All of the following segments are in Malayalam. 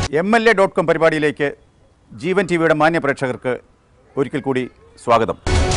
M L A dot com പരിപാടിയിലേക്ക് ജീവൻ ടി വിയുടെ മാന്യ പ്രേക്ഷകർക്ക് ഒരിക്കൽ കൂടി സ്വാഗതം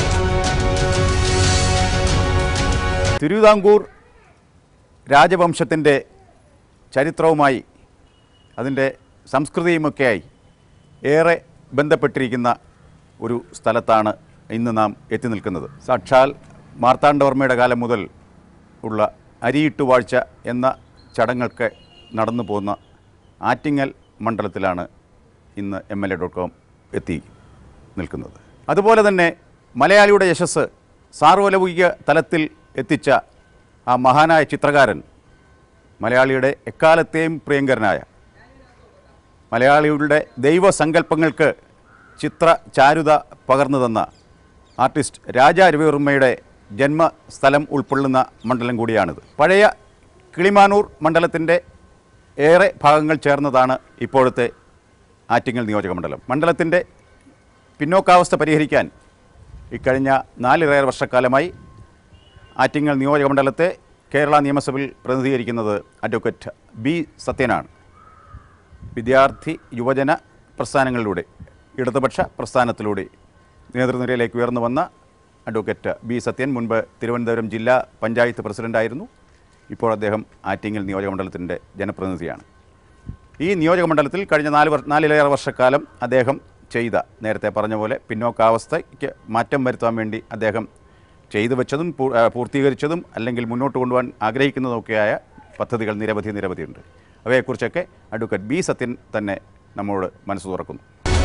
തിരുവിതാംകൂർ രാജവംശത്തിൻ്റെ ചരിത്രവുമായി അതിൻ്റെ സംസ്കൃതിയുമൊക്കെയായി ഏറെ ബന്ധപ്പെട്ടിരിക്കുന്ന ഒരു സ്ഥലത്താണ് ഇന്ന് നാം എത്തി നിൽക്കുന്നത് സാക്ഷാൽ മാർത്താണ്ഡവർമ്മയുടെ കാലം മുതൽ ഉള്ള അരിയിട്ടു വാഴ്ച എന്ന ചടങ്ങൊക്കെ നടന്നു പോകുന്ന ആറ്റിങ്ങൽ മണ്ഡലത്തിലാണ് ഇന്ന് M L A dot com എത്തി നിൽക്കുന്നത് അതുപോലെ തന്നെ മലയാളിയുടെ യശസ് സാർവലൗകിക തലത്തിൽ എത്തിച്ച ആ മഹാനായ ചിത്രകാരൻ മലയാളിയുടെ എക്കാലത്തെയും പ്രിയങ്കരനായ മലയാളികളുടെ ദൈവസങ്കല്പങ്ങൾക്ക് ചിത്ര ചാരുത പകർന്നു തന്ന ആർട്ടിസ്റ്റ് രാജാ രവിവർമ്മയുടെ ജന്മസ്ഥലം ഉൾക്കൊള്ളുന്ന മണ്ഡലം കൂടിയാണിത് പഴയ കിളിമാനൂർ മണ്ഡലത്തിൻ്റെ ഏറെ ഭാഗങ്ങൾ ചേർന്നതാണ് ഇപ്പോഴത്തെ ആറ്റിങ്ങൽ നിയോജക മണ്ഡലം മണ്ഡലത്തിൻ്റെ പിന്നോക്കാവസ്ഥ പരിഹരിക്കാൻ ഇക്കഴിഞ്ഞ നാലിലേറെ വർഷക്കാലമായി ആറ്റിങ്ങൽ നിയോജക മണ്ഡലത്തെ കേരള നിയമസഭയിൽ പ്രതിനിധീകരിക്കുന്നത് അഡ്വക്കേറ്റ് ബി സത്യനാണ് വിദ്യാർത്ഥി യുവജന പ്രസ്ഥാനങ്ങളിലൂടെ ഇടതുപക്ഷ പ്രസ്ഥാനത്തിലൂടെ നേതൃനിരയിലേക്ക് ഉയർന്നു വന്ന അഡ്വക്കേറ്റ് ബി സത്യൻ മുൻപ് തിരുവനന്തപുരം ജില്ലാ പഞ്ചായത്ത് പ്രസിഡൻ്റായിരുന്നു ഇപ്പോൾ അദ്ദേഹം ആറ്റിങ്ങൽ നിയോജകമണ്ഡലത്തിൻ്റെ ജനപ്രതിനിധിയാണ് ഈ നിയോജകമണ്ഡലത്തിൽ കഴിഞ്ഞ നാല് വർ നാലിലേറെ വർഷക്കാലം അദ്ദേഹം ചെയ്ത നേരത്തെ പറഞ്ഞ പോലെ പിന്നോക്കാവസ്ഥയ്ക്ക് മാറ്റം വരുത്താൻ വേണ്ടി അദ്ദേഹം ചെയ്തു വെച്ചതും പൂ- ആ, പൂർത്തീകരിച്ചതും അല്ലെങ്കിൽ മുന്നോട്ട് കൊണ്ടുപോകാൻ ആഗ്രഹിക്കുന്നതൊക്കെയായ പദ്ധതികൾ നിരവധി നിരവധിയുണ്ട് അവയെക്കുറിച്ചൊക്കെ അഡ്വക്കേറ്റ് ബി സത്യൻ തന്നെ നമ്മോട് മനസ്സ് തുറക്കുന്നു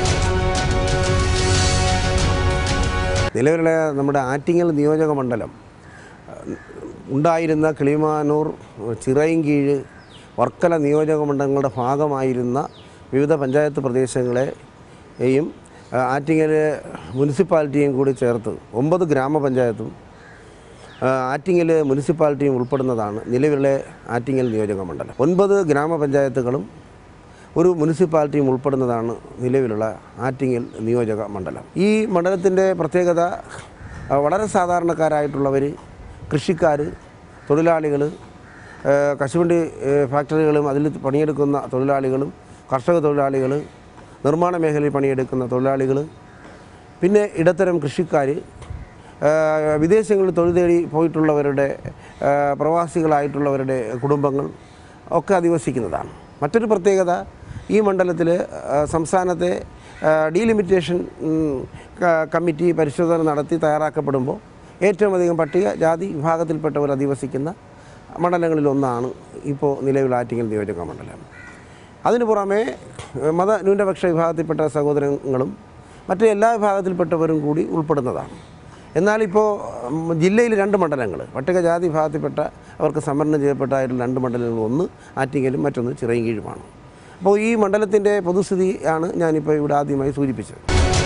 നിലവിലെ നമ്മുടെ ആറ്റിങ്ങൽ നിയോജക മണ്ഡലം അഹ്, ഉണ്ടായിരുന്ന കിളിമാനൂർ ചിറയിൻകീഴ് വർക്കല നിയോജക മണ്ഡലങ്ങളുടെ ഭാഗമായിരുന്ന വിവിധ പഞ്ചായത്ത് പ്രദേശങ്ങളെയും അഹ്, ആറ്റിങ്ങൽ മുനിസിപ്പാലിറ്റിയും കൂടി ചേർത്ത് ഒമ്പത് ഗ്രാമപഞ്ചായത്തും അഹ്, ആറ്റിങ്ങൽ മുനിസിപ്പാലിറ്റിയും ഉൾപ്പെടുന്നതാണ് നിലവിലെ ആറ്റിങ്ങൽ നിയോജക മണ്ഡലം ഒൻപത് ഗ്രാമപഞ്ചായത്തുകളും ഒരു മുനിസിപ്പാലിറ്റിയും ഉൾപ്പെടുന്നതാണ് നിലവിലുള്ള ആറ്റിങ്ങൽ നിയോജക മണ്ഡലം ഈ മണ്ഡലത്തിൻ്റെ പ്രത്യേകത ആ, വളരെ സാധാരണക്കാരായിട്ടുള്ളവർ കൃഷിക്കാർ തൊഴിലാളികൾ കശുവണ്ടി ഏ, ഫാക്ടറികളും അതിൽ പണിയെടുക്കുന്ന തൊഴിലാളികളും കർഷക തൊഴിലാളികൾ നിർമ്മാണ മേഖലയിൽ പണിയെടുക്കുന്ന തൊഴിലാളികൾ പിന്നെ ഇടത്തരം കൃഷിക്കാർ വിദേശങ്ങളിൽ തൊഴിൽ തേടി പോയിട്ടുള്ളവരുടെ ആ, പ്രവാസികളായിട്ടുള്ളവരുടെ കുടുംബങ്ങൾ ഒക്കെ അധിവസിക്കുന്നതാണ് മറ്റൊരു പ്രത്യേകത ഈ മണ്ഡലത്തിൽ സംസ്ഥാനത്തെ ആ, ഡീലിമിറ്റേഷൻ ഉം, ക- കമ്മിറ്റി പരിശോധന നടത്തി തയ്യാറാക്കപ്പെടുമ്പോൾ ഏറ്റവും അധികം പട്ടിക ജാതി വിഭാഗത്തിൽപ്പെട്ടവർ അധിവസിക്കുന്ന മണ്ഡലങ്ങളിലൊന്നാണ് ഇപ്പോൾ നിലവിൽ ആറ്റിങ്ങൽ നിയോജക മണ്ഡലം അതിനു പുറമെ ഏഹ്, മത ന്യൂനപക്ഷ വിഭാഗത്തിൽപ്പെട്ട സഹോദരങ്ങളും മറ്റ് എല്ലാ വിഭാഗത്തിൽപ്പെട്ടവരും കൂടി ഉൾപ്പെടുന്നതാണ് എന്നാൽ ഇപ്പോൾ ഉം, ജില്ലയിൽ രണ്ട് മണ്ഡലങ്ങൾ പട്ടികജാതി വിഭാഗത്തിൽപ്പെട്ട അവർക്ക് സംവരണം ചെയ്യപ്പെട്ടായിട്ടുള്ള രണ്ട് മണ്ഡലങ്ങൾ ഒന്ന് ആറ്റിങ്ങലും മറ്റൊന്ന് ചിറയൻകീഴുമാണ് അപ്പോൾ ഈ മണ്ഡലത്തിൻ്റെ പൊതുസ്ഥിതി ആണ് ഞാനിപ്പോൾ ഇവിടെ ആദ്യമായി സൂചിപ്പിച്ചത്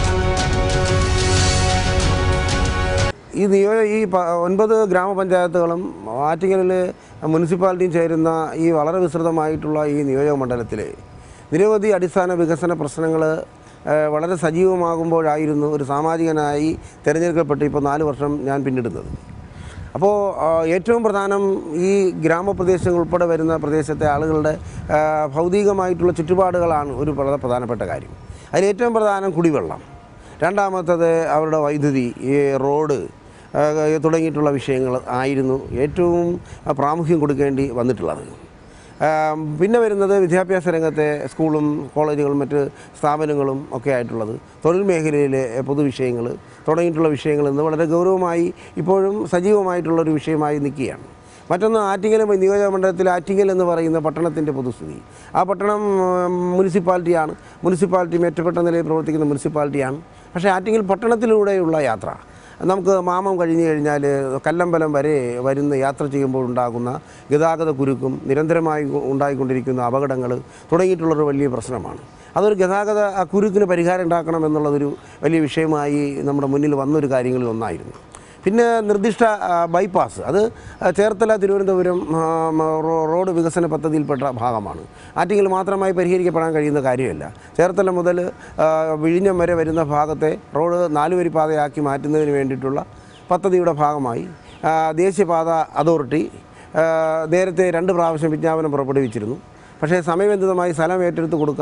ഈ നിയോ ഈ പ- ഒൻപത് ഗ്രാമപഞ്ചായത്തുകളും ആറ്റിങ്ങലിൽ മുനിസിപ്പാലിറ്റിയും ചേരുന്ന ഈ വളരെ വിസ്തൃതമായിട്ടുള്ള ഈ നിയോജക മണ്ഡലത്തിൽ നിരവധി അടിസ്ഥാന വികസന പ്രശ്നങ്ങൾ വളരെ സജീവമാകുമ്പോഴായിരുന്നു ഒരു സാമാജികനായി തിരഞ്ഞെടുക്കപ്പെട്ട് ഇപ്പോൾ നാല് വർഷം ഞാൻ പിന്നിടുന്നത് അപ്പോൾ ആ, ഏറ്റവും പ്രധാനം ഈ ഗ്രാമപ്രദേശങ്ങൾ ഉൾപ്പെടെ വരുന്ന പ്രദേശത്തെ ആളുകളുടെ ആ, ഭൗതികമായിട്ടുള്ള ചുറ്റുപാടുകളാണ് ഒരു വളരെ പ്രധാനപ്പെട്ട കാര്യം അതിൽ ഏറ്റവും പ്രധാനം കുടിവെള്ളം രണ്ടാമത്തത് അവരുടെ വൈദ്യുതി ഈ റോഡ് ആ, തുടങ്ങിയിട്ടുള്ള വിഷയങ്ങൾ ആയിരുന്നു ഏറ്റവും ആ, പ്രാമുഖ്യം കൊടുക്കേണ്ടി വന്നിട്ടുള്ളത് ആ, പിന്നെ വരുന്നത് വിദ്യാഭ്യാസ രംഗത്തെ സ്കൂളും കോളേജുകളും മറ്റ് സ്ഥാപനങ്ങളും ഒക്കെ ആയിട്ടുള്ളത് തൊഴിൽ മേഖലയിലെ പൊതുവിഷയങ്ങൾ തുടങ്ങിയിട്ടുള്ള വിഷയങ്ങൾ ഇന്ന് വളരെ ഗൗരവമായി ഇപ്പോഴും സജീവമായിട്ടുള്ള ഒരു വിഷയമായി നിൽക്കുകയാണ് മറ്റൊന്ന് ആറ്റിങ്ങൽ നിയോജക മണ്ഡലത്തിൽ ആറ്റിങ്ങൽ എന്ന് പറയുന്ന പട്ടണത്തിൻ്റെ പൊതുസ്ഥിതി ആ പട്ടണം ഉം, മുനിസിപ്പാലിറ്റിയാണ് മുനിസിപ്പാലിറ്റി മെച്ചപ്പെട്ട നിലയിൽ പ്രവർത്തിക്കുന്ന മുനിസിപ്പാലിറ്റിയാണ് പക്ഷേ ആറ്റിങ്ങൽ പട്ടണത്തിലൂടെയുള്ള യാത്ര നമുക്ക് മാമം കഴിഞ്ഞു കഴിഞ്ഞാൽ കല്ലമ്പലം വരെ വരുന്ന യാത്ര ചെയ്യുമ്പോൾ ഉണ്ടാകുന്ന ഗതാഗത കുരുക്കും നിരന്തരമായി ഉണ്ടായിക്കൊണ്ടിരിക്കുന്ന അപകടങ്ങൾ തുടങ്ങിയിട്ടുള്ളൊരു വലിയ പ്രശ്നമാണ് അതൊരു ഗതാഗത ആ കുരുക്കിന് പരിഹാരം ഉണ്ടാക്കണം എന്നുള്ളതൊരു വലിയ വിഷയമായി നമ്മുടെ മുന്നിൽ വന്നൊരു കാര്യങ്ങളിൽ ഒന്നായിരുന്നു പിന്നെ നിർദ്ദിഷ്ട ആ, ബൈപ്പാസ് അത് ആ, ചേർത്തല തിരുവനന്തപുരം ആ, മ, റോ- റോഡ് വികസന പദ്ധതിയിൽപ്പെട്ട ഭാഗമാണ് ആറ്റിങ്ങിൽ മാത്രമായി പരിഹരിക്കപ്പെടാൻ കഴിയുന്ന കാര്യമല്ല ചേർത്തല മുതൽ ആ, വിഴിഞ്ഞം വരെ വരുന്ന ഭാഗത്തെ റോഡ് നാലുവരി പാതയാക്കി മാറ്റുന്നതിന് വേണ്ടിയിട്ടുള്ള പദ്ധതിയുടെ ഭാഗമായി ആ, ദേശീയപാത അതോറിറ്റി ആ, നേരത്തെ രണ്ട് പ്രാവശ്യം വിജ്ഞാപനം പുറപ്പെടുവിച്ചിരുന്നു പക്ഷേ സമയബന്ധിതമായി സ്ഥലം ഏറ്റെടുത്ത് കൊടുക്കാൻ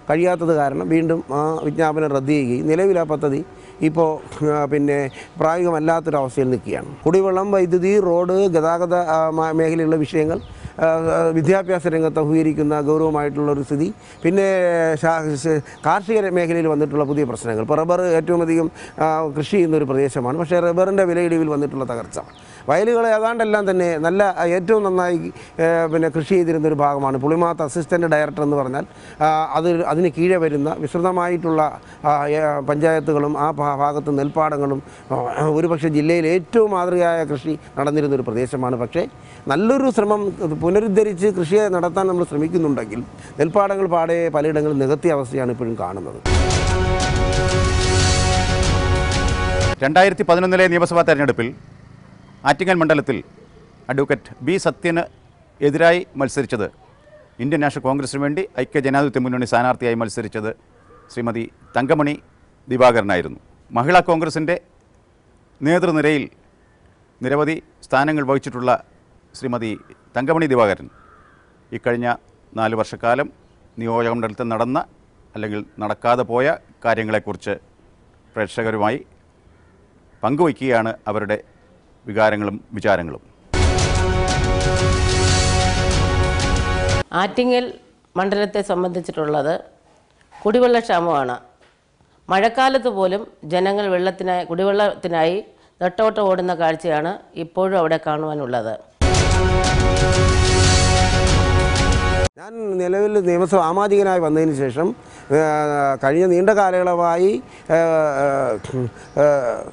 കഴിയാത്തത് കാരണം വീണ്ടും ആ വിജ്ഞാപനം റദ്ദ് ചെയ്യുകയും നിലവിൽ ആ പദ്ധതി ഇപ്പോൾ ആ, പിന്നെ പ്രായോഗികമല്ലാത്തൊരവസ്ഥയിൽ നിൽക്കുകയാണ് കുടിവെള്ളം വൈദ്യുതി റോഡ് ഗതാഗത ആ, മ- മേഖലയിലുള്ള വിഷയങ്ങൾ ആ, ആ, വിദ്യാഭ്യാസ രംഗത്ത് അഭിമുഖീകരിക്കുന്ന ഗൗരവമായിട്ടുള്ള ഒരു സ്ഥിതി പിന്നെ ശാ- ശ- കാർഷിക മേഖലയിൽ വന്നിട്ടുള്ള പുതിയ പ്രശ്നങ്ങൾ ഇപ്പോൾ റബ്ബർ ഏറ്റവും അധികം ആ, കൃഷി ചെയ്യുന്ന ഒരു പ്രദേശമാണ് പക്ഷേ റബ്ബറിൻ്റെ വിലയിടിവിൽ വന്നിട്ടുള്ള തകർച്ച വയലുകൾ ഏതാണ്ടെല്ലാം തന്നെ നല്ല ഏറ്റവും നന്നായി ഏ, പിന്നെ കൃഷി ചെയ്തിരുന്ന ഒരു ഭാഗമാണ് പുളിമാത്ത് അസിസ്റ്റൻ്റ് ഡയറക്ടർ എന്ന് പറഞ്ഞാൽ ആ, അത് അതിന് കീഴെ വരുന്ന വിസ്തൃതമായിട്ടുള്ള ആ, ഏ, പഞ്ചായത്തുകളും ആ ഭാ- ഭാഗത്ത് നെൽപ്പാടങ്ങളും ആ, ഒരുപക്ഷെ ജില്ലയിൽ ഏറ്റവും മാതൃകയായ കൃഷി നടന്നിരുന്ന ഒരു പ്രദേശമാണ് പക്ഷേ നല്ലൊരു ശ്രമം പുനരുദ്ധരിച്ച് കൃഷിയെ നടത്താൻ നമ്മൾ ശ്രമിക്കുന്നുണ്ടെങ്കിൽ നെൽപ്പാടങ്ങൾ പാടെ പലയിടങ്ങളിൽ നികത്തിയ അവസ്ഥയാണ് ഇപ്പോഴും കാണുന്നത് രണ്ടായിരത്തി പതിനൊന്നിലെ നിയമസഭാ തെരഞ്ഞെടുപ്പിൽ ആറ്റിങ്ങൽ മണ്ഡലത്തിൽ അഡ്വക്കേറ്റ് ബി സത്യന് എതിരായി മത്സരിച്ചത് ഇന്ത്യൻ നാഷണൽ കോൺഗ്രസിന് വേണ്ടി ഐക്യ ജനാധിപത്യ മുന്നണി സ്ഥാനാർത്ഥിയായി മത്സരിച്ചത് ശ്രീമതി തങ്കമണി ദിവാകരനായിരുന്നു മഹിളാ കോൺഗ്രസിൻ്റെ നേതൃനിരയിൽ നിരവധി സ്ഥാനങ്ങൾ വഹിച്ചിട്ടുള്ള ശ്രീമതി തങ്കമണി ദിവാകരൻ ഇക്കഴിഞ്ഞ നാല് വർഷക്കാലം നിയോജകമണ്ഡലത്തിൽ നടന്ന അല്ലെങ്കിൽ നടക്കാതെ പോയ കാര്യങ്ങളെക്കുറിച്ച് പ്രേക്ഷകരുമായി പങ്കുവയ്ക്കുകയാണ് അവരുടെ വികാരങ്ങളും വിചാരങ്ങളും ആറ്റിങ്ങൽ മണ്ഡലത്തെ സംബന്ധിച്ചിട്ടുള്ളത് കുടിവെള്ളക്ഷാമമാണ് മഴക്കാലത്ത് പോലും ജനങ്ങൾ വെള്ളത്തിനായി കുടിവെള്ളത്തിനായി നെട്ടോട്ടം ഓടുന്ന കാഴ്ചയാണ് ഇപ്പോഴും അവിടെ കാണുവാനുള്ളത് ഞാൻ നിലവിൽ നിയമസഭ സാമാജികനായി വന്നതിന് ശേഷം ആ, കഴിഞ്ഞ നീണ്ട കാലയളവായി ആ, ആ,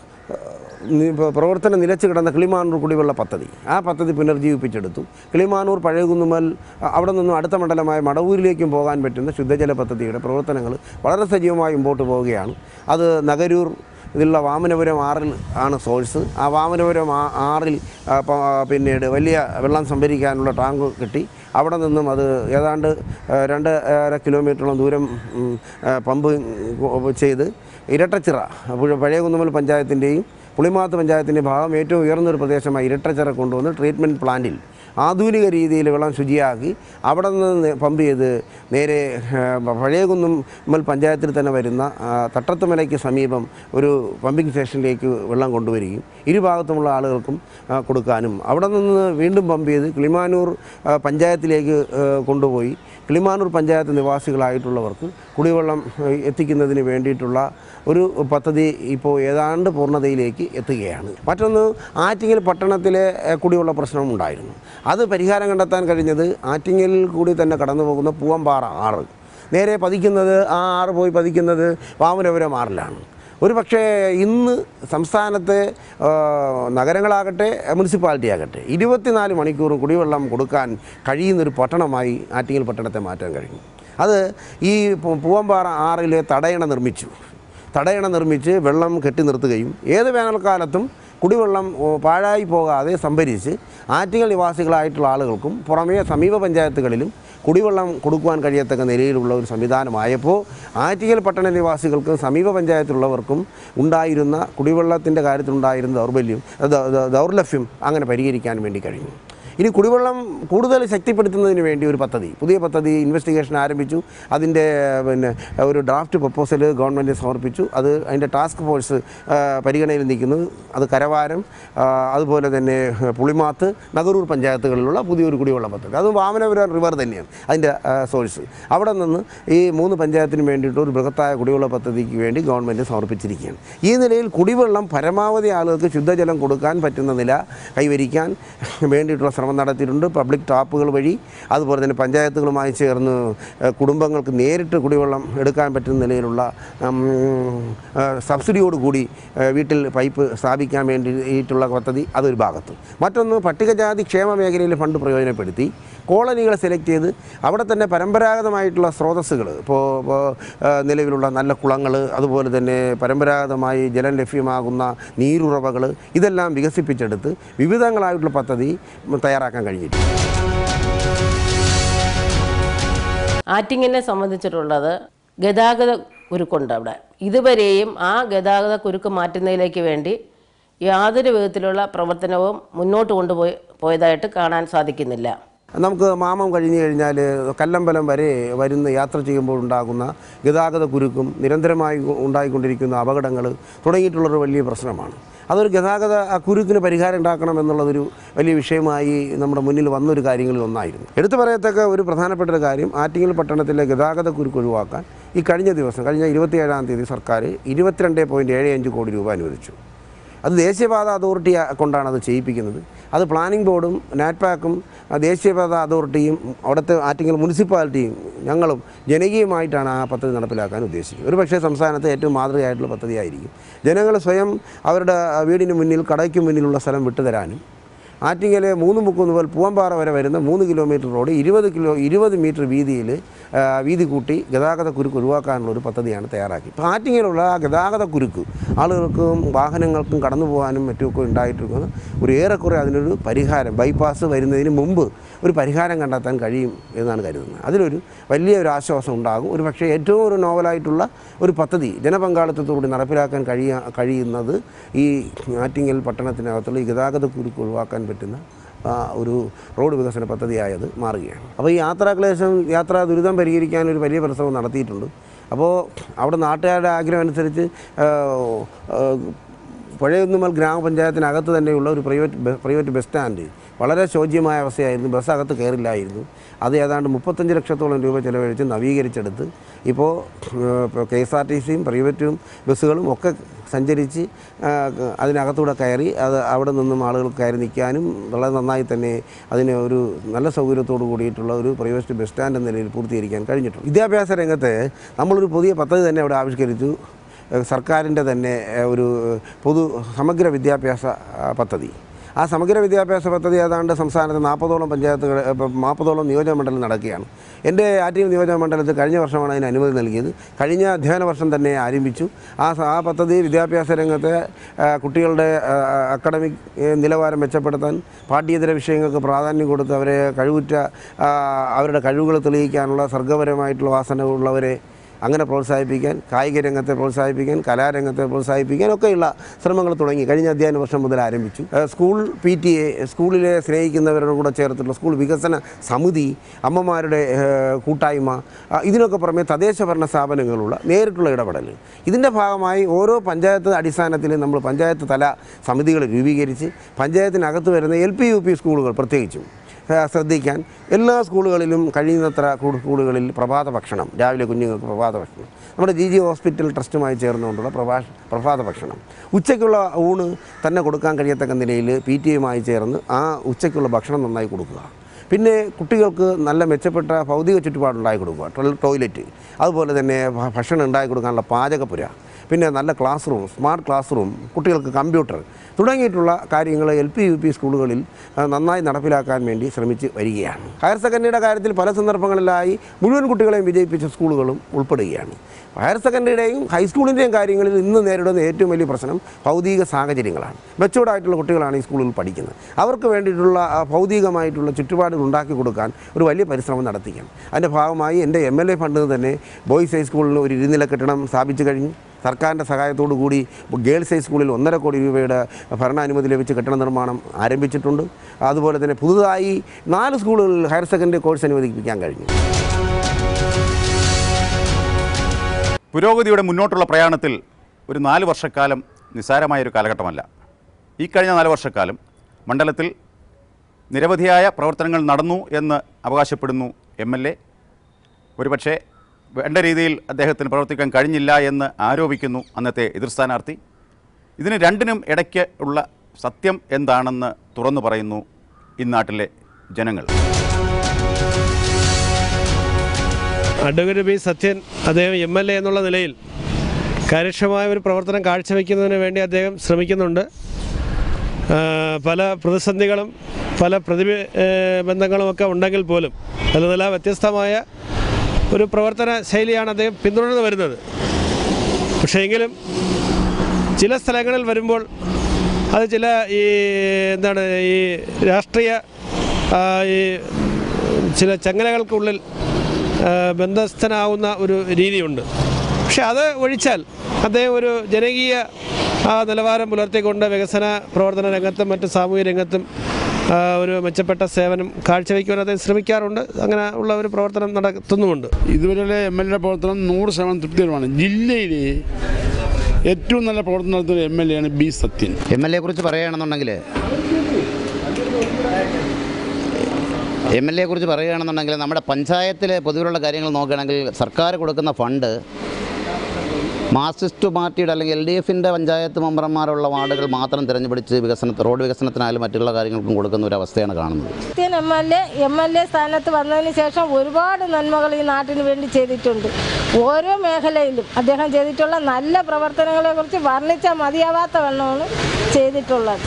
നി- പ്ര- പ്രവർത്തനം നിലച്ചു കിടന്ന കിളിമാനൂർ കുടിവെള്ള പദ്ധതി ആ പദ്ധതി പുനർജീവിപ്പിച്ചെടുത്തു കിളിമാനൂർ പഴയകുന്നുമൽ അ- അവിടെ നിന്നും അടുത്ത മണ്ഡലമായ മടവൂരിലേക്കും പോകാൻ പറ്റുന്ന ശുദ്ധജല പദ്ധതിയുടെ പ്രവർത്തനങ്ങൾ വളരെ സജീവമായി മുമ്പോട്ട് പോവുകയാണ് അത് നഗരൂർ ഇതിലുള്ള വാമനപുരം ആറിൽ ആണ് സോഴ്സ് ആ വാമനപുരം ആ- ആറിൽ ആ, പ- പിന്നീട് വലിയ വെള്ളം സംഭരിക്കാനുള്ള ടാങ്ക് കിട്ടി അവിടെ നിന്നും അത് ഏതാണ്ട് ആ, രണ്ട് അര കിലോമീറ്ററോളം ദൂരം ഉം, ആ, പമ്പ് ചെയ്ത് ഇരട്ടച്ചിറ പുഴ- പഴയ കുന്നുമൽ പഞ്ചായത്തിൻ്റെയും പുളിമാത്ത് പഞ്ചായത്തിൻ്റെ ഭാഗം ഏറ്റവും ഉയർന്നൊരു പ്രദേശമായി ഇരട്ടച്ചിറ കൊണ്ടുവന്ന് ട്രീറ്റ്മെൻറ്റ് പ്ലാന്റിൽ ആധുനിക രീതിയിൽ വെള്ളം ശുചിയാക്കി അവിടെ നിന്ന് പമ്പ് ചെയ്ത് നേരെ ആ, പഴയ കുന്നുമ്മൽ പഞ്ചായത്തിൽ തന്നെ വരുന്ന ആ, തട്ടത്തുമലയ്ക്ക് സമീപം ഒരു പമ്പിംഗ് സ്റ്റേഷനിലേക്ക് വെള്ളം കൊണ്ടുവരികയും ഇരുഭാഗത്തുമുള്ള ആളുകൾക്കും ആ, കൊടുക്കാനും അവിടെ നിന്ന് വീണ്ടും പമ്പ് ചെയ്ത് കിളിമാനൂർ ആ, പഞ്ചായത്തിലേക്ക് ആ, കൊണ്ടുപോയി കിളിമാനൂർ പഞ്ചായത്ത് നിവാസികളായിട്ടുള്ളവർക്ക് കുടിവെള്ളം ആ, എത്തിക്കുന്നതിന് വേണ്ടിയിട്ടുള്ള ഒരു പദ്ധതി ഇപ്പോൾ ഏതാണ്ട് പൂർണ്ണതയിലേക്ക് എത്തുകയാണ് മറ്റൊന്ന് ആറ്റിങ്ങൽ പട്ടണത്തിലെ ആ, കുടിവെള്ള പ്രശ്നം ഉണ്ടായിരുന്നു അത് പരിഹാരം കണ്ടെത്താൻ കഴിഞ്ഞത് ആറ്റിങ്ങലിൽ കൂടി തന്നെ കടന്നു പോകുന്ന പൂവമ്പാറ ആറ് നേരെ പതിക്കുന്നത് ആ ആറ് പോയി പതിക്കുന്നത് വാമനപുരം ആറിലാണ് ഒരു പക്ഷേ ഇന്ന് സംസ്ഥാനത്തെ ആ, നഗരങ്ങളാകട്ടെ മുനിസിപ്പാലിറ്റി ആകട്ടെ ഇരുപത്തിനാല് മണിക്കൂർ കുടിവെള്ളം കൊടുക്കാൻ കഴിയുന്നൊരു പട്ടണമായി ആറ്റിങ്ങൽ പട്ടണത്തെ മാറ്റാൻ കഴിഞ്ഞു അത് ഈ പു- പൂവമ്പാറ ആറിലെ തടയണ നിർമ്മിച്ചു തടയണ നിർമ്മിച്ച് വെള്ളം കെട്ടി നിർത്തുകയും ഏത് വേനൽക്കാലത്തും കുടിവെള്ളം ഓ, പാഴായി പോകാതെ സംഭരിച്ച് ആറ്റിങ്ങൽ നിവാസികളായിട്ടുള്ള ആളുകൾക്കും പുറമേ സമീപ പഞ്ചായത്തുകളിലും കുടിവെള്ളം കൊടുക്കുവാൻ കഴിയത്തക്ക നിലയിലുള്ള ഒരു സംവിധാനമായപ്പോൾ ആറ്റിങ്ങൽ പട്ടണ നിവാസികൾക്കും സമീപ പഞ്ചായത്തിലുള്ളവർക്കും ഉണ്ടായിരുന്ന കുടിവെള്ളത്തിൻ്റെ കാര്യത്തിലുണ്ടായിരുന്ന ദൗർബല്യം ദ- ദ- ദൗർലഭ്യം അങ്ങനെ പരിഹരിക്കാൻ വേണ്ടി കഴിഞ്ഞു ഇനി കുടിവെള്ളം കൂടുതൽ ശക്തിപ്പെടുത്തുന്നതിന് വേണ്ടി ഒരു പദ്ധതി പുതിയ പദ്ധതി ഇൻവെസ്റ്റിഗേഷൻ ആരംഭിച്ചു അതിൻ്റെ പിന്നെ ഒരു ഡ്രാഫ്റ്റ് പ്രപ്പോസൽ ഗവൺമെൻറ് സമർപ്പിച്ചു അത് അതിൻ്റെ ടാസ്ക് ഫോഴ്സ് ആ, പരിഗണനയിൽ നിൽക്കുന്നു അത് കരവാരം ആ, അതുപോലെ തന്നെ പുളിമാത്ത് നഗരൂർ പഞ്ചായത്തുകളിലുള്ള പുതിയൊരു കുടിവെള്ള പദ്ധതി അത് വാമനപുരം റിവർ തന്നെയാണ് അതിൻ്റെ സോഴ്സ് അവിടെ നിന്ന് ഈ മൂന്ന് പഞ്ചായത്തിന് വേണ്ടിയിട്ട് ഒരു ബൃഹത്തായ കുടിവെള്ള പദ്ധതിക്ക് വേണ്ടി ഗവൺമെൻറ് സമർപ്പിച്ചിരിക്കുകയാണ് ഈ നിലയിൽ കുടിവെള്ളം പരമാവധി ആളുകൾക്ക് ശുദ്ധജലം കൊടുക്കാൻ പറ്റുന്ന നില കൈവരിക്കാൻ വേണ്ടിയിട്ടുള്ള ശ്രമം നടത്തിയിട്ടുണ്ട് പബ്ലിക് ടാപ്പുകൾ വഴി അതുപോലെ തന്നെ പഞ്ചായത്തുകളുമായി ചേർന്ന് ഏഹ്, കുടുംബങ്ങൾക്ക് നേരിട്ട് കുടിവെള്ളം എടുക്കാൻ പറ്റുന്ന നിലയിലുള്ള ഉം, ഏഹ്, സബ്സിഡിയോടുകൂടി ഏഹ്, വീട്ടിൽ പൈപ്പ് സ്ഥാപിക്കാൻ വേണ്ടിയിട്ടുള്ള പദ്ധതി അതൊരു ഭാഗത്ത് മറ്റൊന്ന് പട്ടികജാതി ക്ഷേമ മേഖലയിൽ ഫണ്ട് പ്രയോജനപ്പെടുത്തി കോളനികളെ സെലക്ട് ചെയ്ത് അവിടെ തന്നെ പരമ്പരാഗതമായിട്ടുള്ള സ്രോതസ്സുകൾ ഇപ്പോൾ ഇപ്പോൾ നിലവിലുള്ള നല്ല കുളങ്ങൾ അതുപോലെ തന്നെ പരമ്പരാഗതമായി ജലം ലഭ്യമാകുന്ന നീരുറവകൾ ഇതെല്ലാം വികസിപ്പിച്ചെടുത്ത് വിവിധങ്ങളായിട്ടുള്ള പദ്ധതി തയ്യാറാക്കാൻ കഴിഞ്ഞിട്ടുണ്ട് ആറ്റിങ്ങിനെ സംബന്ധിച്ചിട്ടുള്ളത് ഗതാഗത കുരുക്കുണ്ട് അവിടെ ഇതുവരെയും ആ ഗതാഗത കുരുക്ക് മാറ്റുന്നതിലേക്ക് വേണ്ടി യാതൊരു വിധത്തിലുള്ള പ്രവർത്തനവും മുന്നോട്ട് കൊണ്ടുപോയി പോയതായിട്ട് കാണാൻ സാധിക്കുന്നില്ല നമുക്ക് മാമം കഴിഞ്ഞു കഴിഞ്ഞാൽ കല്ലമ്പലം വരെ വരുന്ന യാത്ര ചെയ്യുമ്പോൾ ഉണ്ടാകുന്ന ഗതാഗത കുരുക്കും നിരന്തരമായി ഉണ്ടായിക്കൊണ്ടിരിക്കുന്ന അപകടങ്ങൾ തുടങ്ങിയിട്ടുള്ളൊരു വലിയ പ്രശ്നമാണ് അതൊരു ഗതാഗത ആ കുരുക്കിന് പരിഹാരം ഉണ്ടാക്കണം എന്നുള്ളതൊരു വലിയ വിഷയമായി നമ്മുടെ മുന്നിൽ വന്നൊരു കാര്യങ്ങളിൽ ഒന്നായിരുന്നു എടുത്തു പറയത്തക്ക ഒരു പ്രധാനപ്പെട്ട ഒരു കാര്യം ആറ്റിങ്ങൽ പട്ടണത്തിലെ ഗതാഗത കുരുക്ക് ഒഴിവാക്കാൻ ഈ കഴിഞ്ഞ ദിവസം കഴിഞ്ഞ ഇരുപത്തിയേഴാം തീയതി സർക്കാർ ഇരുപത്തിരണ്ട് പോയിൻറ്റ് ഏഴ് അഞ്ച് കോടി രൂപ അനുവദിച്ചു അത് ദേശീയപാത അതോറിറ്റി കൊണ്ടാണ് അത് ചെയ്യിപ്പിക്കുന്നത് അത് പ്ലാനിംഗ് ബോർഡും നാറ്റ്പാക്കും ആ ദേശീയപാത അതോറിറ്റിയും അവിടുത്തെ ആറ്റിങ്ങൽ മുനിസിപ്പാലിറ്റിയും ഞങ്ങളും ജനകീയമായിട്ടാണ് ആ പദ്ധതി നടപ്പിലാക്കാൻ ഉദ്ദേശിക്കുന്നത് ഒരു പക്ഷേ സംസ്ഥാനത്ത് ഏറ്റവും മാതൃകയായിട്ടുള്ള പദ്ധതിയായിരിക്കും ജനങ്ങൾ സ്വയം അവരുടെ വീടിന് മുന്നിൽ കടയ്ക്ക് മുന്നിലുള്ള സ്ഥലം വിട്ടുതരാനും ആറ്റിങ്ങലെ മൂന്ന് മുക്കുന്ന് മുതൽ പൂവമ്പാറ വരെ വരുന്ന മൂന്ന് കിലോമീറ്റർ റോഡ് ഇരുപത് കിലോ ഇരുപത് മീറ്റർ വീതിയിൽ ആ, വീതി കൂട്ടി ഗതാഗത കുരുക്ക് ഒഴിവാക്കാനുള്ള ഒരു പദ്ധതിയാണ് തയ്യാറാക്കി ഇപ്പോൾ ആറ്റിങ്ങലുള്ള ആ ഗതാഗത കുരുക്ക് ആളുകൾക്കും വാഹനങ്ങൾക്കും കടന്നു പോകാനും മറ്റുമൊക്കെ ഉണ്ടായിട്ടിരിക്കുന്ന ഒരു ഏറെക്കുറെ അതിനൊരു പരിഹാരം ബൈപ്പാസ് വരുന്നതിന് മുമ്പ് ഒരു പരിഹാരം കണ്ടെത്താൻ കഴിയും എന്നാണ് കരുതുന്നത് അതിലൊരു വലിയ ഒരു ആശ്വാസം ഉണ്ടാകും ഒരു പക്ഷേ ഏറ്റവും ഒരു നോവലായിട്ടുള്ള ഒരു പദ്ധതി ജനപങ്കാളിത്തത്തോടുകൂടി നടപ്പിലാക്കാൻ കഴിയ കഴിയുന്നത് ഈ ആറ്റിങ്ങൽ പട്ടണത്തിനകത്തുള്ള ഈ ഗതാഗത കുരുക്ക് ഒഴിവാക്കാൻ പറ്റുന്ന ആ, ഒരു റോഡ് വികസന പദ്ധതിയായത് മാറുകയാണ് അപ്പോൾ ഈ യാത്രാക്ലേശം യാത്രാ ദുരിതം പരിഹരിക്കാൻ ഒരു വലിയ പരിശ്രമം നടത്തിയിട്ടുണ്ട് അപ്പോൾ അവിടെ നാട്ടുകാരുടെ ആഗ്രഹം അനുസരിച്ച് ആ, ആ, പുഴയൊന്നുമൽ ഗ്രാമപഞ്ചായത്തിനകത്ത് തന്നെയുള്ള ഒരു പ്രൈവറ്റ് ബ- പ്രൈവറ്റ് ബസ് സ്റ്റാൻഡ് വളരെ ശോച്യമായ അവസ്ഥയായിരുന്നു ബസ് അകത്ത് കയറില്ലായിരുന്നു അത് ഏതാണ്ട് മുപ്പത്തഞ്ച് ലക്ഷത്തോളം രൂപ ചിലവഴിച്ച് നവീകരിച്ചെടുത്ത് ഇപ്പോൾ കെ എസ് ആർ ടി സിയും പ്രൈവറ്റും ബസ്സുകളും ഒക്കെ സഞ്ചരിച്ച് ആ, അതിനകത്തൂടെ കയറി അത് അവിടെ നിന്നും ആളുകൾ കയറി നിൽക്കാനും വളരെ നന്നായി തന്നെ അതിന് ഒരു നല്ല സൗകര്യത്തോടു കൂടിയിട്ടുള്ള ഒരു പ്രൈവറ്റ് ബസ് സ്റ്റാൻഡ് എന്ന നിലയിൽ പൂർത്തീകരിക്കാൻ കഴിഞ്ഞിട്ടുണ്ട് വിദ്യാഭ്യാസ രംഗത്ത് നമ്മളൊരു പുതിയ പദ്ധതി തന്നെ അവിടെ ആവിഷ്കരിച്ചു ഏഹ് സർക്കാരിൻ്റെ തന്നെ ഏഹ് ഒരു പൊതു സമഗ്ര വിദ്യാഭ്യാസ ആ, പദ്ധതി ആ സമഗ്ര വിദ്യാഭ്യാസ പദ്ധതി ഏതാണ്ട് സംസ്ഥാനത്ത് നാൽപ്പതോളം പഞ്ചായത്തുകൾ നാൽപ്പതോളം നിയോജക മണ്ഡലം നടക്കുകയാണ് എൻ്റെ ആറ്റിങ്ങൽ നിയോജക മണ്ഡലത്തിൽ കഴിഞ്ഞ വർഷമാണ് അതിന് അനുമതി നൽകിയത് കഴിഞ്ഞ അധ്യയന വർഷം തന്നെ ആരംഭിച്ചു ആ സ- ആ പദ്ധതി വിദ്യാഭ്യാസ രംഗത്തെ ആ, കുട്ടികളുടെ ആ, അക്കാഡമിക് ഏഹ്, നിലവാരം മെച്ചപ്പെടുത്താൻ പാഠ്യേതര വിഷയങ്ങൾക്ക് പ്രാധാന്യം കൊടുത്ത് അവരെ കഴിവുറ്റ ആ, അവരുടെ കഴിവുകൾ തെളിയിക്കാനുള്ള സർഗപരമായിട്ടുള്ള വാസനകളുള്ളവരെ അങ്ങനെ പ്രോത്സാഹിപ്പിക്കാൻ കായിക രംഗത്തെ പ്രോത്സാഹിപ്പിക്കാൻ കലാരംഗത്തെ പ്രോത്സാഹിപ്പിക്കാൻ ഒക്കെയുള്ള ശ്രമങ്ങൾ തുടങ്ങി കഴിഞ്ഞ അധ്യയന വർഷം മുതൽ ആരംഭിച്ചു ഏഹ് സ്കൂൾ പി ടി എ സ്കൂളിലെ സ്നേഹിക്കുന്നവരുടെ കൂടെ ചേർത്തിട്ടുള്ള സ്കൂൾ വികസന സമിതി അമ്മമാരുടെ ഏഹ് കൂട്ടായ്മ ആ, ഇതിനൊക്കെ പുറമെ തദ്ദേശ ഭരണ സ്ഥാപനങ്ങളുള്ള നേരിട്ടുള്ള ഇടപെടൽ ഇതിൻ്റെ ഭാഗമായി ഓരോ പഞ്ചായത്ത് അടിസ്ഥാനത്തിൽ നമ്മൾ പഞ്ചായത്ത് തല സമിതികൾ രൂപീകരിച്ച് പഞ്ചായത്തിനകത്ത് വരുന്ന എൽ പി യു പി സ്കൂളുകൾ പ്രത്യേകിച്ചും ആ, ശ്രദ്ധിക്കാൻ എല്ലാ സ്കൂളുകളിലും കഴിയുന്നത്ര കൂ- സ്കൂളുകളിൽ പ്രഭാത ഭക്ഷണം രാവിലെ കുഞ്ഞുങ്ങൾക്ക് പ്രഭാത ഭക്ഷണം നമ്മുടെ ജി ജി ഹോസ്പിറ്റൽ ട്രസ്റ്റുമായി ചേർന്നുകൊണ്ടുള്ള പ്രഭാഷ പ്രഭാത ഭക്ഷണം ഉച്ചയ്ക്കുള്ള ഊണ് തന്നെ കൊടുക്കാൻ കഴിയത്തക്ക നിലയിൽ പി ടി എയുമായി ചേർന്ന് ആ ഉച്ചയ്ക്കുള്ള ഭക്ഷണം നന്നായി കൊടുക്കുക പിന്നെ കുട്ടികൾക്ക് നല്ല മെച്ചപ്പെട്ട ഭൗതിക ചുറ്റുപാടുണ്ടായി കൊടുക്കുക ടോയ്- ടോയ്ലറ്റ് അതുപോലെ തന്നെ ഭ- ഭക്ഷണം ഉണ്ടാക്കി കൊടുക്കാനുള്ള പാചകപ്പുര പിന്നെ നല്ല class room smart class room കുട്ടികൾക്ക് കമ്പ്യൂട്ടർ തുടങ്ങിയിട്ടുള്ള കാര്യങ്ങൾ എൽ പി യു പി സ്കൂളുകളിൽ ആ, നന്നായി നടപ്പിലാക്കാൻ വേണ്ടി ശ്രമിച്ച് വരികയാണ് ഹയർ സെക്കൻഡറിയുടെ കാര്യത്തിൽ പല സന്ദർഭങ്ങളിലായി മുഴുവൻ കുട്ടികളെയും വിജയിപ്പിച്ച സ്കൂളുകളും ഉൾപ്പെടുകയാണ് ഹയർ സെക്കൻഡറിയുടെയും ഹൈസ്കൂളിൻ്റെയും കാര്യങ്ങളിൽ ഇന്ന് നേരിടുന്ന ഏറ്റവും വലിയ പ്രശ്നം ഭൗതിക സാഹചര്യങ്ങളാണ് മെച്ചൂർഡ് ആയിട്ടുള്ള കുട്ടികളാണ് ഈ സ്കൂളിൽ പഠിക്കുന്നത് അവർക്ക് വേണ്ടിയിട്ടുള്ള ആ, ഭൗതികമായിട്ടുള്ള ചുറ്റുപാടുകൾ ഉണ്ടാക്കി കൊടുക്കാൻ ഒരു വലിയ പരിശ്രമം നടത്തിക്കണം അതിൻ്റെ ഭാഗമായി എൻ്റെ എം എൽ എ ഫണ്ടിൽ നിന്ന് തന്നെ ബോയ്സ് ഹൈസ്കൂളിൽ ഒരു ഇരുനില കെട്ടിടം സ്ഥാപിച്ചു കഴിഞ്ഞു സർക്കാരിൻ്റെ സഹായത്തോടു കൂടി ഗേൾസ് ഹൈസ്കൂളിൽ ഒന്നര കോടി രൂപയുടെ ഭരണാനുമതി ലഭിച്ച് കെട്ടിട നിർമ്മാണം ആരംഭിച്ചിട്ടുണ്ട് അതുപോലെ തന്നെ പുതുതായി നാല് സ്കൂളുകളിൽ ഹയർ സെക്കൻഡറി കോഴ്സ് അനുവദിപ്പിക്കാൻ കഴിഞ്ഞു പുരോഗതിയുടെ മുന്നോട്ടുള്ള പ്രയാണത്തിൽ ഒരു നാല് വർഷക്കാലം നിസ്സാരമായൊരു കാലഘട്ടമല്ല ഈ കഴിഞ്ഞ നാല് വർഷക്കാലം മണ്ഡലത്തിൽ നിരവധിയായ പ്രവർത്തനങ്ങൾ നടന്നു എന്ന് അവകാശപ്പെടുന്നു എം എൽ എ ഒരുപക്ഷെ വേണ്ട രീതിയിൽ അദ്ദേഹത്തിന് പ്രവർത്തിക്കാൻ കഴിഞ്ഞില്ല എന്ന് ആരോപിക്കുന്നു അന്നത്തെ എതിർ സ്ഥാനാർത്ഥി ഇതിന് രണ്ടിനും ഇടയ്ക്ക് ഉള്ള സത്യം എന്താണെന്ന് തുറന്നു പറയുന്നു ഇന്നാട്ടിലെ ജനങ്ങൾ അഡ്വക്കേറ്റ് പി സത്യൻ അദ്ദേഹം എം എൽ എ എന്നുള്ള നിലയിൽ കാര്യക്ഷമമായ ഒരു പ്രവർത്തനം കാഴ്ചവെക്കുന്നതിന് വേണ്ടി അദ്ദേഹം ശ്രമിക്കുന്നുണ്ട് ആ, പല പ്രതിസന്ധികളും പല പ്രതിബ ഏ, ബന്ധങ്ങളുമൊക്കെ ഉണ്ടെങ്കിൽ പോലും അതിൽ നില വ്യത്യസ്തമായ ഒരു പ്രവർത്തന ശൈലിയാണ് അദ്ദേഹം പിന്തുടർന്ന് വരുന്നത് പക്ഷേ എങ്കിലും ചില സ്ഥലങ്ങളിൽ വരുമ്പോൾ അത് ചില ഈ എന്താണ് ഈ രാഷ്ട്രീയ ആ, ഈ ചില ചങ്ങലകൾക്കുള്ളിൽ ആ, ബന്ധസ്ഥനാവുന്ന ഒരു രീതിയുണ്ട് പക്ഷെ അത് ഒഴിച്ചാൽ അദ്ദേഹം ഒരു ജനകീയ ആ നിലവാരം പുലർത്തിക്കൊണ്ട് വികസന പ്രവർത്തന രംഗത്തും മറ്റ് സാമൂഹ്യ രംഗത്തും ആ, ഒരു മെച്ചപ്പെട്ട സേവനം കാഴ്ചവെക്കുവാൻ അദ്ദേഹം ശ്രമിക്കാറുണ്ട് അങ്ങനെ ഉള്ള ഒരു പ്രവർത്തനം നടത്തുന്നുമുണ്ട് ഇതുവരെയുള്ള എം എൽ എ പ്രവർത്തനം നൂറ് ശതമാനം തൃപ്തികരമാണ് ജില്ലയിൽ ഏറ്റവും നല്ല പ്രവർത്തനം നടത്തുന്ന എം എൽ എ ആണ് B Sathyan M L A കുറിച്ച് പറയുകയാണെന്നുണ്ടെങ്കിൽ എം എൽ എ കുറിച്ച് പറയുകയാണെന്നുണ്ടെങ്കിൽ നമ്മുടെ പഞ്ചായത്തിലെ പൊതുവിലുള്ള കാര്യങ്ങൾ നോക്കുകയാണെങ്കിൽ സർക്കാർ കൊടുക്കുന്ന ഫണ്ട് മാർക്സിസ്റ്റ് പാർട്ടിയുടെ അല്ലെങ്കിൽ എൽ ഡി എഫിൻ്റെ പഞ്ചായത്ത് മെമ്പർമാരുള്ള വാർഡുകൾ മാത്രം തിരഞ്ഞുപിടിച്ച് വികസന റോഡ് വികസനത്തിനായാലും മറ്റുള്ള കാര്യങ്ങൾക്കും കൊടുക്കുന്ന ഒരു അവസ്ഥയാണ് കാണുന്നത് Sathyan M L A M L A സ്ഥാനത്ത് വന്നതിന് ശേഷം ഒരുപാട് നന്മകൾ ഈ നാട്ടിന് വേണ്ടി ചെയ്തിട്ടുണ്ട് ഓരോ മേഖലയിലും അദ്ദേഹം ചെയ്തിട്ടുള്ള നല്ല പ്രവർത്തനങ്ങളെക്കുറിച്ച് വർണ്ണിച്ചാൽ മതിയാവാത്ത വണ്ണമാണ് ചെയ്തിട്ടുള്ളത്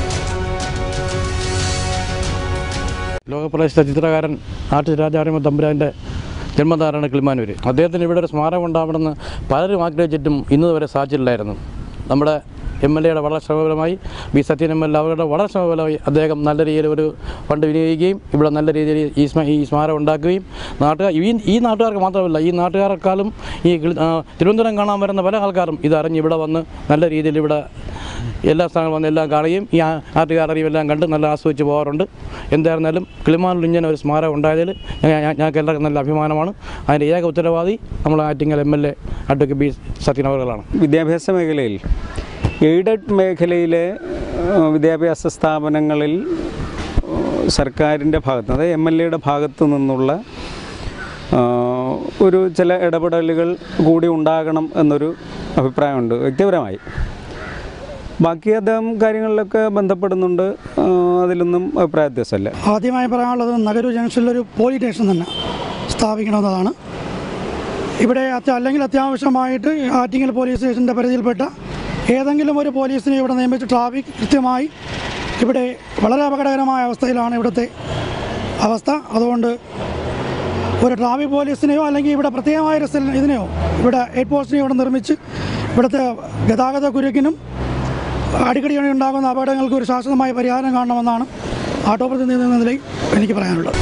ലോകപ്രദേശത്തെ ചിത്രകാരൻ ആർട്ടിസ്റ്റ് രാജാറിമ തമ്പുരാൻ്റെ ജന്മനാരായണ കിളിമാനൂർ അദ്ദേഹത്തിന് ഇവിടെ ഒരു സ്മാരകം ഉണ്ടാവണമെന്ന് പലരും ആഗ്രഹിച്ചിട്ടും ഇന്ന് വരെ സാധിച്ചിട്ടില്ലായിരുന്നു നമ്മുടെ എം എൽ എയുടെ വളരെ ശ്രമഫലമായി B Sathyan M L A അവരുടെ വളരെ ശ്രമഫലമായി അദ്ദേഹം നല്ല രീതിയിൽ ഒരു ഫണ്ട് വിനിയോഗിക്കുകയും ഇവിടെ നല്ല രീതിയിൽ ഈ സ്മ ഈ സ്മാരകം ഉണ്ടാക്കുകയും നാട്ടുകാർ ഈ ഈ നാട്ടുകാർക്ക് മാത്രമല്ല ഈ നാട്ടുകാരെക്കാളും ഈ കിളി- ആ, തിരുവനന്തപുരം കാണാൻ വരുന്ന പല ആൾക്കാരും ഇത് അറിഞ്ഞ് ഇവിടെ വന്ന് നല്ല രീതിയിൽ ഇവിടെ എല്ലാ സ്ഥലങ്ങളും വന്ന് എല്ലാം കാണുകയും ഈ ആ- നാട്ടുകാരെയും എല്ലാം കണ്ട് നല്ല ആസ്വദിച്ച് പോകാറുണ്ട് എന്തായിരുന്നാലും കിളിമാനിൽ ഇങ്ങനെ ഒരു സ്മാരകം ഉണ്ടായതിൽ ഞ- ഞ- ഞങ്ങൾക്ക് എല്ലാവർക്കും നല്ല അഭിമാനമാണ് അതിൻ്റെ ഏക ഉത്തരവാദി നമ്മൾ Attingal M L A advocate B Sathyan അവറുകളാണ് വിദ്യാഭ്യാസ മേഖലയിൽ എയ്ഡഡ് മേഖലയിലെ ആ, വിദ്യാഭ്യാസ സ്ഥാപനങ്ങളിൽ ആ, സർക്കാരിൻ്റെ ഭാഗത്ത് അതായത് എം എൽ എയുടെ ഭാഗത്തു നിന്നുള്ള ആ, ഒരു ചില ഇടപെടലുകൾ കൂടി ഉണ്ടാകണം എന്നൊരു അഭിപ്രായമുണ്ട് വ്യക്തിപരമായി ബാക്കി അദ്ദേഹം കാര്യങ്ങളിലൊക്കെ ബന്ധപ്പെടുന്നുണ്ട് ആ, അതിലൊന്നും അഭിപ്രായ വ്യത്യാസമല്ല ആദ്യമായി പറയാനുള്ളത് നഗരൂർ ജംഗ്ഷനിലൊരു പോലീസ് സ്റ്റേഷൻ തന്നെ സ്ഥാപിക്കണമെന്നതാണ് ഇവിടെ അത്യ- അല്ലെങ്കിൽ അത്യാവശ്യമായിട്ട് ആറ്റിങ്ങൽ പോലീസ് സ്റ്റേഷൻ്റെ പരിധിയിൽപ്പെട്ട ഏതെങ്കിലും ഒരു പോലീസിനെ ഇവിടെ നിയമിച്ച് ട്രാഫിക് കൃത്യമായി ഇവിടെ വളരെ അപകടകരമായ അവസ്ഥയിലാണ് ഇവിടുത്തെ അവസ്ഥ അതുകൊണ്ട് ഒരു ട്രാഫിക് പോലീസിനെയോ അല്ലെങ്കിൽ ഇവിടെ പ്രത്യേകമായ ഒരു സ്ഥലം ഇതിനെയോ ഇവിടെ എയ്റ്റ് പോസ്റ്റിനെയോ ഇവിടെ നിർമ്മിച്ച് ഇവിടുത്തെ ഗതാഗത കുരുക്കിനും അടിക്കടി ഉണ്ടാകുന്ന അപകടങ്ങൾക്ക് ഒരു ശാശ്വതമായ പരിഹാരം കാണണമെന്നാണ് ആട്ടോ പ്രതിനിധി എന്ന നിലയിൽ എനിക്ക് പറയാനുള്ളത്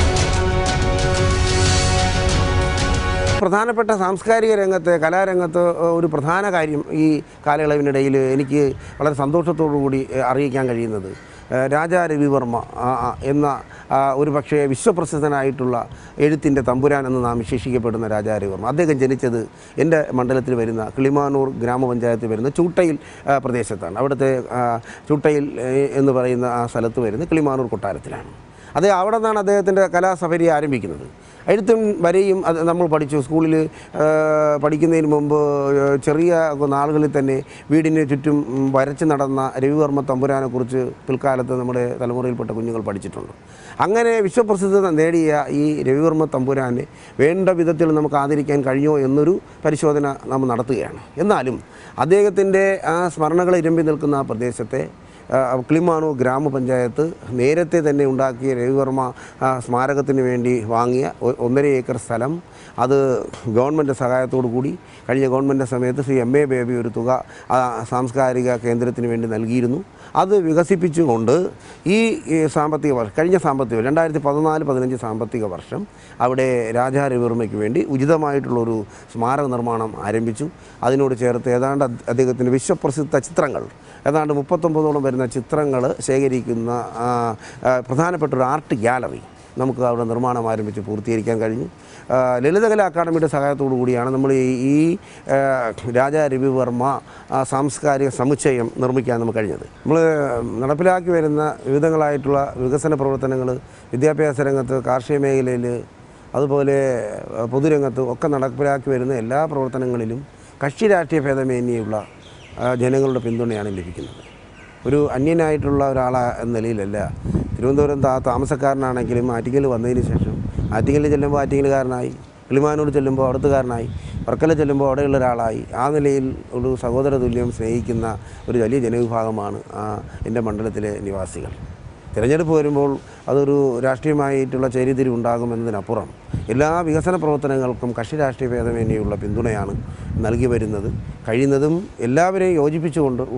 പ്രധാനപ്പെട്ട സാംസ്കാരിക രംഗത്ത് കലാരംഗത്ത് ഒരു പ്രധാന കാര്യം ഈ കാലയളവിനിടയിൽ എനിക്ക് വളരെ സന്തോഷത്തോടു കൂടി ഏഹ്, അറിയിക്കാൻ കഴിയുന്നത് ഏഹ്, രാജാ രവിവർമ്മ ആ, ആ, എന്ന ആ, ഒരു പക്ഷേ വിശ്വപ്രസിദ്ധനായിട്ടുള്ള എഴുത്തിൻ്റെ തമ്പുരാൻ എന്ന് നാം വിശേഷിക്കപ്പെടുന്ന രാജാ രവിവർമ്മ അദ്ദേഹം ജനിച്ചത് എൻ്റെ മണ്ഡലത്തിൽ വരുന്ന കിളിമാനൂർ ഗ്രാമപഞ്ചായത്തിൽ വരുന്ന ചൂട്ടയിൽ ആ, പ്രദേശത്താണ് അവിടുത്തെ ആ, ചൂട്ടയിൽ ഏഹ്, എന്ന് പറയുന്ന ആ സ്ഥലത്ത് വരുന്ന കിളിമാനൂർ കൊട്ടാരത്തിലാണ് അത് അവിടെ നിന്നാണ് അദ്ദേഹത്തിൻ്റെ കലാസഫരി ആരംഭിക്കുന്നത് എഴുത്തും വരെയും അത് നമ്മൾ പഠിച്ചു സ്കൂളിൽ പഠിക്കുന്നതിന് മുമ്പ് ആ, ചെറിയ നാളുകളിൽ തന്നെ വീടിന് ചുറ്റും ഉം, വരച്ച് നടന്ന രവിവർമ്മ തമ്പുരാനെക്കുറിച്ച് പിൽക്കാലത്ത് നമ്മുടെ തലമുറയിൽപ്പെട്ട കുഞ്ഞുങ്ങൾ പഠിച്ചിട്ടുണ്ട് അങ്ങനെ വിശ്വപ്രസിദ്ധത നേടിയ ഈ രവിവർമ്മ തമ്പുരാനെ വേണ്ട വിധത്തിൽ നമുക്ക് ആദരിക്കാൻ കഴിഞ്ഞോ എന്നൊരു പരിശോധന നാം നടത്തുകയാണ് എന്നാലും അദ്ദേഹത്തിൻ്റെ ആ സ്മരണകൾ ഇരമ്പി നിൽക്കുന്ന ആ പ്രദേശത്തെ ആ, കിളിമാനൂർ ഗ്രാമപഞ്ചായത്ത് നേരത്തെ തന്നെ ഉണ്ടാക്കിയ രവിവർമ്മ ആ, സ്മാരകത്തിന് വേണ്ടി വാങ്ങിയ ഒ- ഒന്നര ഏക്കർ സ്ഥലം അത് ഗവൺമെൻറ് സഹായത്തോടു കൂടി കഴിഞ്ഞ ഗവൺമെൻറ് സമയത്ത് ശ്രീ എം എ ബേബി ഒരു തുക ആ, സാംസ്കാരിക കേന്ദ്രത്തിന് വേണ്ടി നൽകിയിരുന്നു അത് വികസിപ്പിച്ചുകൊണ്ട് ഈ ഈ സാമ്പത്തിക വർഷം കഴിഞ്ഞ സാമ്പത്തിക വർഷം രണ്ടായിരത്തി പതിനാല് പതിനഞ്ച് സാമ്പത്തിക വർഷം അവിടെ രാജാ രവിവർമ്മയ്ക്ക് വേണ്ടി ഉചിതമായിട്ടുള്ളൊരു സ്മാരക നിർമ്മാണം ആരംഭിച്ചു അതിനോട് ചേർത്ത് ഏതാണ്ട് അദ്- അദ്ദേഹത്തിൻ്റെ വിശ്വപ്രസിദ്ധ ചിത്രങ്ങൾ ഏതാണ്ട് മുപ്പത്തൊമ്പതോളം വരുന്ന ചിത്രങ്ങൾ ശേഖരിക്കുന്ന ആ, ആ, പ്രധാനപ്പെട്ട ഒരു ആർട്ട് ഗ്യാലറി നമുക്ക് അവിടെ നിർമ്മാണം ആരംഭിച്ച് പൂർത്തീകരിക്കാൻ കഴിഞ്ഞു ആ, ലളിതകലാ അക്കാദമിയുടെ സഹായത്തോടു കൂടിയാണ് നമ്മൾ ഈ ഈ ആ, രാജാ രവിവർമ്മ ആ, സാംസ്കാരിക സമുച്ചയം നിർമ്മിക്കാൻ നമുക്ക് കഴിഞ്ഞത് നമ്മൾ നടപ്പിലാക്കി വരുന്ന വിവിധങ്ങളായിട്ടുള്ള വികസന പ്രവർത്തനങ്ങൾ വിദ്യാഭ്യാസ രംഗത്ത് കാർഷിക മേഖലയിൽ അതുപോലെ ആ, പൊതുരംഗത്ത് ഒക്കെ നടപ്പിലാക്കി വരുന്ന എല്ലാ പ്രവർത്തനങ്ങളിലും കക്ഷി രാഷ്ട്രീയ ഭേദമേന്യുള്ള ആ, ജനങ്ങളുടെ പിന്തുണയാണ് ലഭിക്കുന്നത് ഒരു അന്യനായിട്ടുള്ള ഒരാൾ എന്ന നിലയിലല്ല തിരുവനന്തപുരം താ താമസക്കാരനാണെങ്കിലും ആറ്റിങ്ങൽ വന്നതിന് ശേഷം ആറ്റിങ്ങൽ ചെല്ലുമ്പോൾ ആറ്റിങ്ങലുകാരനായി കിളിമാനൂർ ചെല്ലുമ്പോൾ അവിടുത്തുകാരനായി വർക്കല ചെല്ലുമ്പോൾ അവിടെയുള്ള ഒരാളായി ആ നിലയിൽ ഒരു സഹോദര തുല്യം സ്നേഹിക്കുന്ന ഒരു വലിയ ജനവിഭാഗമാണ് ആ എൻ്റെ മണ്ഡലത്തിലെ നിവാസികൾ തിരഞ്ഞെടുപ്പ് വരുമ്പോൾ അതൊരു രാഷ്ട്രീയമായിട്ടുള്ള ചേരിതിരിവ് ഉണ്ടാകുമെന്നതിനപ്പുറം എല്ലാ വികസന പ്രവർത്തനങ്ങൾക്കും കക്ഷി രാഷ്ട്രീയ ഭേദമേന്യുള്ള പിന്തുണയാണ് നൽകി വരുന്നത് കഴിയുന്നതും എല്ലാവരെയും യോജിപ്പിച്ചുകൊണ്ട് ഉള്ള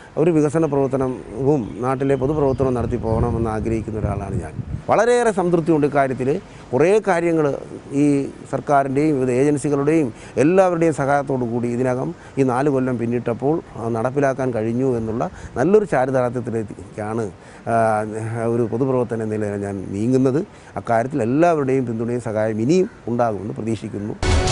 ഒരു വികസന പ്രവർത്തനവും നാട്ടിലെ പൊതുപ്രവർത്തനവും നടത്തി പോകണമെന്ന് ആഗ്രഹിക്കുന്ന ഒരാളാണ് ഞാൻ വളരെയേറെ സംതൃപ്തിയുണ്ട് ഇക്കാര്യത്തിൽ കുറേ കാര്യങ്ങൾ ഈ സർക്കാരിൻ്റെയും വിവിധ ഏജൻസികളുടെയും എല്ലാവരുടെയും സഹായത്തോടു കൂടി ഇതിനകം ഈ നാല് കൊല്ലം പിന്നിട്ടപ്പോൾ ആ, നടപ്പിലാക്കാൻ കഴിഞ്ഞു എന്നുള്ള നല്ലൊരു ചാരിതാർത്ഥ്യത്തിലേക്കാണ് ആ, ഒരു പൊതുപ്രവർത്തന എന്ന നിലയിൽ ഞാൻ നീങ്ങുന്നത് അക്കാര്യത്തിൽ എല്ലാവരുടെയും പിന്തുണയും സഹായം ഇനിയും ഉണ്ടാകുമെന്ന് പ്രതീക്ഷിക്കുന്നു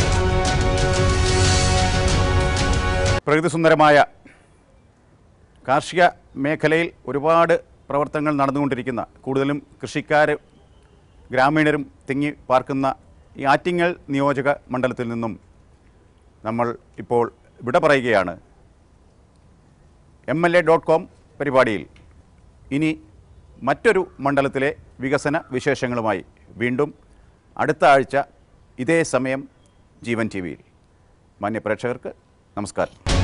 പ്രകൃതിസുന്ദരമായ കാർഷിക മേഖലയിൽ ഒരുപാട് പ്രവർത്തനങ്ങൾ നടന്നുകൊണ്ടിരിക്കുന്ന കൂടുതലും കൃഷിക്കാർ ഗ്രാമീണരും തിങ്ങി പാർക്കുന്ന ഈ ആറ്റിങ്ങൽ നിയോജക മണ്ഡലത്തിൽ നിന്നും നമ്മൾ ഇപ്പോൾ വിട പറയുകയാണ് M L A dot com പരിപാടിയിൽ ഇനി മറ്റൊരു മണ്ഡലത്തിലെ വികസന വിശേഷങ്ങളുമായി വീണ്ടും അടുത്ത ആഴ്ച ഇതേ സമയം ജീവൻ ടി വിയിൽ മാന്യ പ്രേക്ഷകർക്ക് നമസ്കാരം